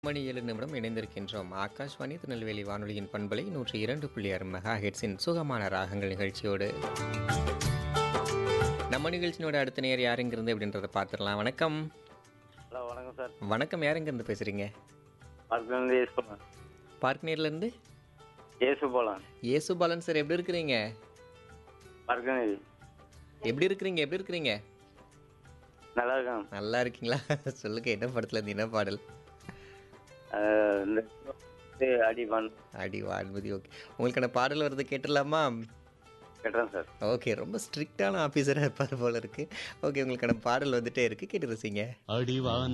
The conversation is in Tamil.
மணி ஏழு நிமிடம் இணைந்திருக்கின்றோம் ஆகாஷ்வாணி திருநெல்வேலி வானொலியின் பண்பலை நூற்றி இரண்டு புள்ளி ஆறு மெகா ஹெட்ஸின் சுகமான ராகங்கள் நிகழ்ச்சியோடு நம்ம நிகழ்ச்சியோட அடுத்த நேர் யாருங்கிருந்து அப்படின்றத பார்த்துடலாம் வணக்கம் ஹலோ வணக்கம் சார் வணக்கம் யாருங்கிருந்து பேசுகிறீங்க பார்க்கலேருந்து ஏசு போலாம் பார்க் நேர்லேருந்து ஏசு போலாம் ஏசு பாலன் சார் எப்படி இருக்கிறீங்க பார்க்கநேரி எப்படி இருக்கிறீங்க எப்படி இருக்கிறீங்க நல்லா இருக்கான் நல்லா இருக்கீங்களா சொல்லுங்க என்ன படத்துல இருந்து என்ன பாடல் அஹ் இந்த இது அடிவான் அடி வான்மதி ஓகே உங்களுக்கான பாடல் வருது கேட்டுடலாமா கட்டுறேன் சார் ஓகே ரொம்ப ஸ்ட்ரிக்டான ஆஃபீஸராக இருப்பார் போல இருக்கு ஓகே உங்களுக்கான பாடல் வந்துட்டே இருக்கு கேட்டு ரசிங்க அடிவான்